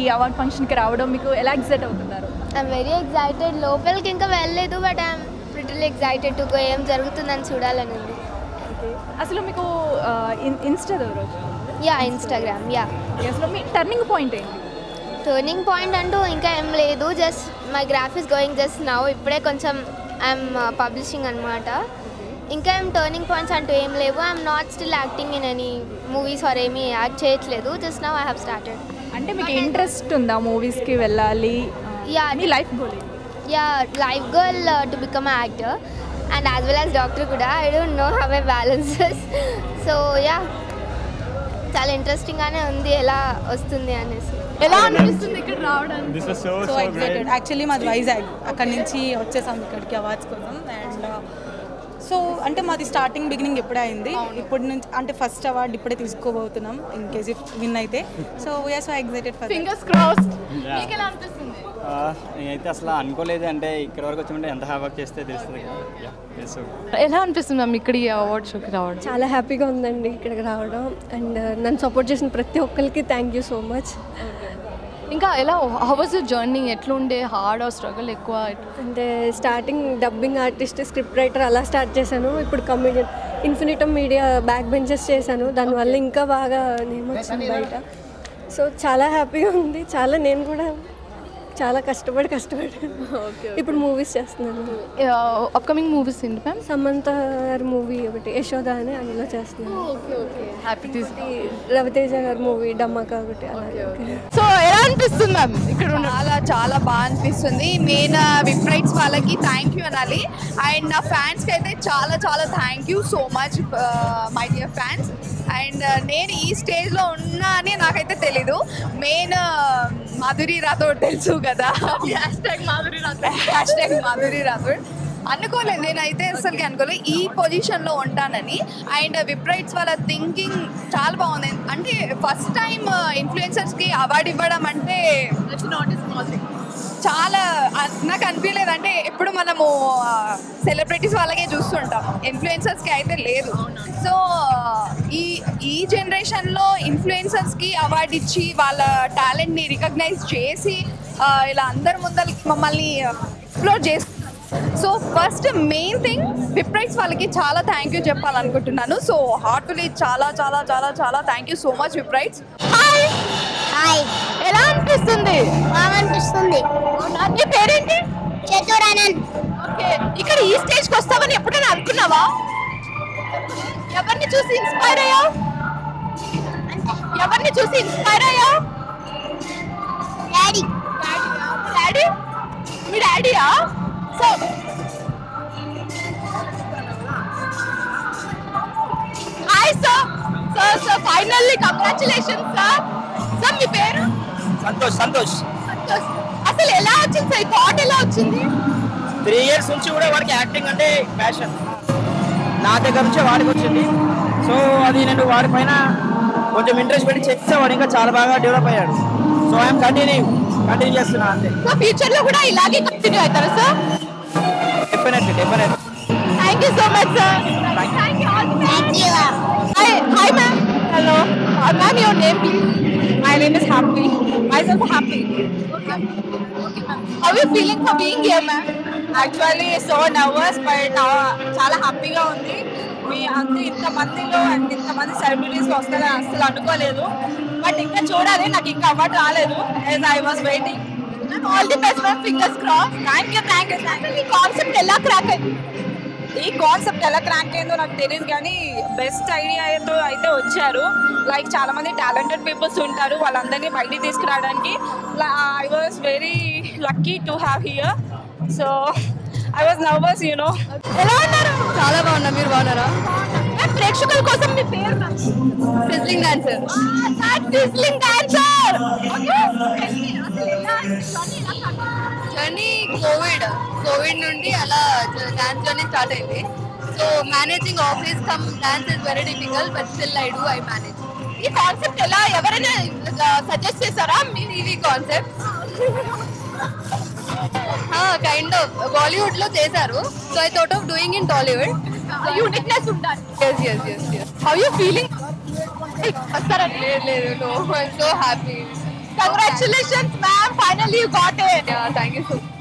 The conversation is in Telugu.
అవార్డ్ ఫంక్షన్కి రావడం మీకు ఎలా ఎగ్జైట్ అవుతున్నారు ఐఎమ్ వెరీ ఎగ్జైటెడ్ లోపలికి ఇంకా వెళ్ళలేదు but I'm pretty excited to go ఏం జరుగుతుందని చూడాలని ఉంది అసలు మీకు ఇన్స్టా రోజు యా ఇన్స్టాగ్రామ్ యా అసలు మీ టర్నింగ్ పాయింట్ ఏంటి టర్నింగ్ పాయింట్ అంటూ ఇంకా ఏం లేదు just my graph is going just now ఇప్పుడే కొంచెం ఐఎమ్ పబ్లిషింగ్ అనమాట ఇంకా ఏం టర్నింగ్ పాయింట్స్ అంటూ ఏం లేవు I'm not still acting in any movies or ఏమీ యాక్ట్ చేయట్లేదు just now I have started అంటే మీకు ఇంట్రెస్ట్ ఉందా మూవీస్కి వెళ్ళాలి Yeah. మీ life goal yeah life girl to become actor and as well as doctor కూడా I don't know have a balances so yeah చాలా ఇంట్రెస్టింగ్గానే ఉంది ఎలా వస్తుంది అనేసి ఎలా అనిపిస్తుంది ఇక్కడ రావడానికి This was so, so so great. Excited actually మాది వైజాగ్ అక్కడ నుంచి వచ్చేసాం ఇక్కడికి అవార్డ్స్ కోసం అండ్ సో అంటే మాది స్టార్టింగ్ బిగినింగ్ ఎప్పుడే అయింది ఇప్పటి నుంచి అంటే ఫస్ట్ అవార్డు ఇప్పుడే తీసుకోబోతున్నాం ఇన్ కేస్ ఇఫ్ విన్ అయితే so we're so excited for fingers crossed Yeah. మీకు ఎలా అనిపిస్తుంది ఆ, నేనైతే అసలు అనుకోలేదు అంటే ఇక్కడ వరకు వచ్చి ఎంత హార్డ్ వర్క్ చేస్తే తెలుస్తుంది కదా సో ఎలా అనిపిస్తుంది మ్యామ్ ఇక్కడ ఈ అవార్డ్ షోకి రావడం చాలా హ్యాపీగా ఉందండి ఇక్కడికి రావడం అండ్ నన్ను సపోర్ట్ చేసిన ప్రతి ఒక్కరికి థ్యాంక్ యూ సో మచ్ ఇంకా ఎలా హౌ వాజ్ జర్నీ ఎట్లుండే హార్డ్ స్ట్రగుల్ ఎక్కువ అంటే starting dubbing artist script writer అలా స్టార్ట్ చేశాను ఇప్పుడు comedian Infinitum media back benches చేశాను దానివల్ల ఇంకా బాగా నేమ్ వచ్చింది బయట సో చాలా హ్యాపీగా ఉంది చాలా నేను కూడా చాలా కష్టపడి కష్టపడి ఇప్పుడు మూవీస్ చేస్తున్నాను అప్కమింగ్ మూవీస్ ఏంటి మ్యామ్ సమంత గారి మూవీ ఒకటి యశోద అని అందులో చేస్తున్నాను ఓకే ఓకే హ్యాపీ ఈ రవితేజ గారి మూవీ డమ్మకా ఒకటి అలాగే సో ఎలా అనిపిస్తుంది మ్యామ్ ఇక్కడ ఉన్న చాలా చాలా బాగా అనిపిస్తుంది మెయిన్ విప్రైట్స్ వాళ్ళకి థ్యాంక్ యూ అనాలి అండ్ నా ఫ్యాన్స్కి అయితే చాలా చాలా thank you so much my dear fans and నేను ఈ స్టేజ్లో ఉన్నా అని నాకైతే తెలీదు మెయిన్ మాధురి రాథోడ్ తెలుసు కదా hashtag Madhuri Rathod hashtag Madhuri Rathod అనుకోలేదు నేనైతే అసలుకి అనుకోలేదు ఈ పొజిషన్లో ఉంటానని అండ్ విప్రైట్స్ వాళ్ళ థింకింగ్ చాలా బాగుంది అంటే ఫస్ట్ టైం ఇన్ఫ్లుయెన్సర్స్కి అవార్డు ఇవ్వడం అంటే చాలా అ- నాకు అనిపించలేదు అంటే ఎప్పుడు మనము సెలబ్రిటీస్ వాళ్ళకే చూస్తుంటాం ఇన్ఫ్లుయెన్సర్స్కి అయితే లేదు సో ఈ ఈ జనరేషన్లో ఇన్ఫ్లుయెన్సర్స్కి అవార్డు ఇచ్చి వాళ్ళ టాలెంట్ని రికగ్నైజ్ చేసి ఆ, ఇలా అందరి ముందరికి మమ్మల్ని ఎక్స్ప్లోర్ చేస్తున్నారు సో ఫస్ట్ మెయిన్ థింగ్ విప్రైట్స్ వాళ్ళకి చాలా థ్యాంక్ యూ చెప్పాలనుకుంటున్నాను సో హార్ట్లీ చాలా చాలా చాలా చాలా థ్యాంక్ యూ సో మచ్ విప్రైట్స్ హాయ్ హాయ్ ఎలా అనిపిస్తుంది బాగా అనిపిస్తుంది నీ పేరేంటి చతురానంద్ ఓకే ఇక్కడ ఈ స్టేజ్ కి వస్తామని ఎప్పుడైనా అనుకున్నావా ఎవరిని చూసి ఇన్స్పైర్ అయ్యావు ఎవరిని చూసి ఇన్స్పైర్ అయ్యావు డాడీ డాడీ మీ డాడీయా so hi sir sir sir finally congratulation sir sir మీ పేరు సంతోష్ సంతోష్ సంతోష్. అసలు ఎలా వచ్చింది సార్ ఈ థాట్ ఎలా వచ్చింది త్రీ ఇయర్స్ నుంచి కూడా వాడికి యాక్టింగ్ అంటే ప్యాషన్ నా దగ్గర నుంచే వాడికి వచ్చింది సో అది నేను వాడి పైన కొంచెం ఇంట్రెస్ట్ పెట్టి చెప్తే వాడు ఇంకా చాలా బాగా డెవలప్ అయ్యాడు సో ఐఎమ్ కంటిన్యూ కంటిన్యూ చేస్తున్నా అంతే సో ఫ్యూచర్ లో కూడా ఇలాగే కంటిన్యూ అవుతారా sir definitely definitely thank you so much sir thank you thank you hi hi ma'am hello ma'am your name please my name is happy myself happy how you feeling for being here ma'am actually so nervous but చాలా హ్యాపీగా ఉంది మీ అందరూ ఇంతమందిలో అండ్ ఇంతమంది సెలబ్రిటీస్ వస్తారని అసలు అనుకోలేదు బట్ ఇంకా చూడాలి నాకు ఇంకా అవార్డు రాలేదు I was waiting all the best ma'am fingers cross thank you thank you thank ఈ కాన్సెప్ట్ ఎలా క్రాక్ అయింది ఈ కాన్సెప్ట్ ఎలా క్రాక్ అయిందో నాకు తెలియదు కానీ బెస్ట్ ఐడియాతో అయితే వచ్చారు లైక్ చాలా మంది టాలెంటెడ్ పీపుల్స్ ఉంటారు వాళ్ళందరినీ బయటికి తీసుకురావడానికి I was very lucky to have here so I was nervous you know ఎలా ఉన్నారు చాలా బాగున్నా మీరు బాగున్నారా మ్యామ్ ప్రేక్షకుల కోసం మీ పేరు fizzling dancer sizzling dancer journey covid covid నుండి అలా డాన్స్ జర్నీ స్టార్ట్ అయింది so managing office come dance is very difficult but still I do I manage ఈ కాన్సెప్ట్ ఎలా ఎవరైనా సజెస్ట్ చేశారా మీ TV concept kind of Bollywood లో చేశారు so I thought of doing in Tollywood uniqueness ఉండాలి yes yes yes yes how you feeling వస్తారండి లేదు లేదు no I so happy Congratulations, ma'am. Finally, you got it. Yeah, thank you so much.